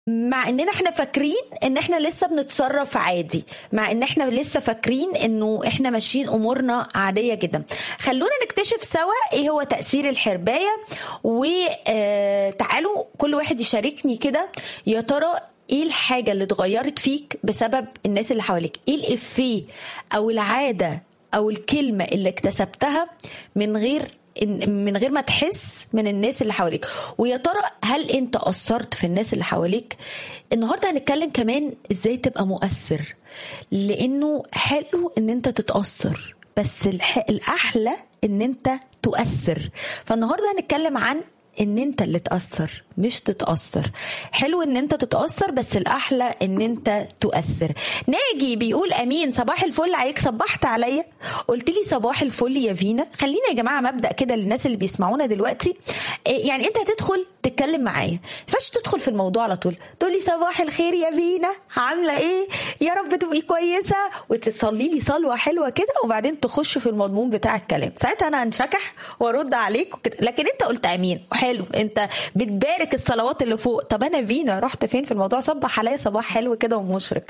مع اننا احنا فاكرين ان احنا لسه بنتصرف عادي مع ان احنا لسه فاكرين انه احنا ماشيين امورنا عاديه جدا خلونا نكتشف سوا ايه هو تاثير الحربايه وتعالوا كل واحد يشاركني كده يا ترى ايه الحاجه اللي اتغيرت فيك بسبب الناس اللي حواليك ايه الافيه او العاده او الكلمه اللي اكتسبتها من غير من غير ما تحس من الناس اللي حواليك ويا ترى هل انت اثرت في الناس اللي حواليك النهارده هنتكلم كمان ازاي تبقى مؤثر لانه حلو ان انت تتاثر بس الاحلى ان انت تؤثر فالنهارده هنتكلم عن ان انت اللي تاثر مش تتاثر حلو ان انت تتاثر بس الاحلى ان انت تؤثر ناجي بيقول امين صباح الفل عليك صبحت عليا قلت لي صباح الفل يا فينا خلينا يا جماعه مبدا كده للناس اللي بيسمعونا دلوقتي يعني انت هتدخل تتكلم معايا فاش تدخل في الموضوع على طول تقول لي صباح الخير يا فينا عامله ايه يا رب تبقي كويسه وتصلي لي صلوه حلوه كده وبعدين تخش في المضمون بتاع الكلام ساعتها انا هنشكح وارد عليك وكده لكن انت قلت امين حلو انت بتبارك الصلوات اللي فوق طب انا فينا رحت فين في الموضوع صبح عليا صباح حلو كده ومشرق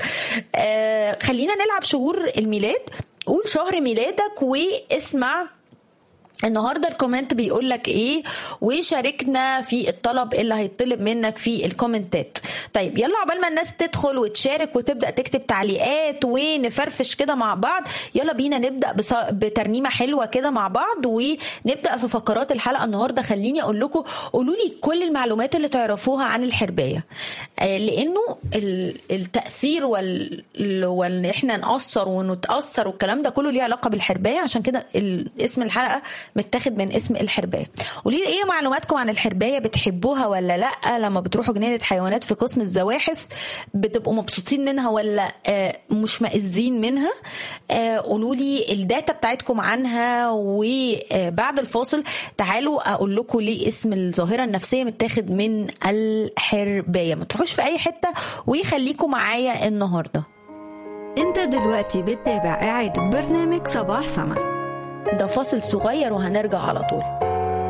آه خلينا نلعب شهور الميلاد قول شهر ميلادك واسمع النهارده الكومنت بيقول لك ايه وشاركنا في الطلب اللي هيطلب منك في الكومنتات طيب يلا عقبال ما الناس تدخل وتشارك وتبدا تكتب تعليقات ونفرفش كده مع بعض يلا بينا نبدا بص... بترنيمه حلوه كده مع بعض ونبدا في فقرات الحلقه النهارده خليني اقول لكم قولوا لي كل المعلومات اللي تعرفوها عن الحربايه آه لانه التاثير وال وان احنا ناثر ونتاثر والكلام ده كله ليه علاقه بالحربايه عشان كده اسم الحلقه متاخد من اسم الحربايه قولي لي ايه معلوماتكم عن الحربايه بتحبوها ولا لا لما بتروحوا جنينه حيوانات في قسم الزواحف بتبقوا مبسوطين منها ولا مش مئزين منها قولوا لي الداتا بتاعتكم عنها وبعد الفاصل تعالوا اقول لكم ليه اسم الظاهره النفسيه متاخد من الحربايه ما تروحوش في اي حته وخليكم معايا النهارده انت دلوقتي بتتابع اعاده برنامج صباح سما ده فاصل صغير وهنرجع على طول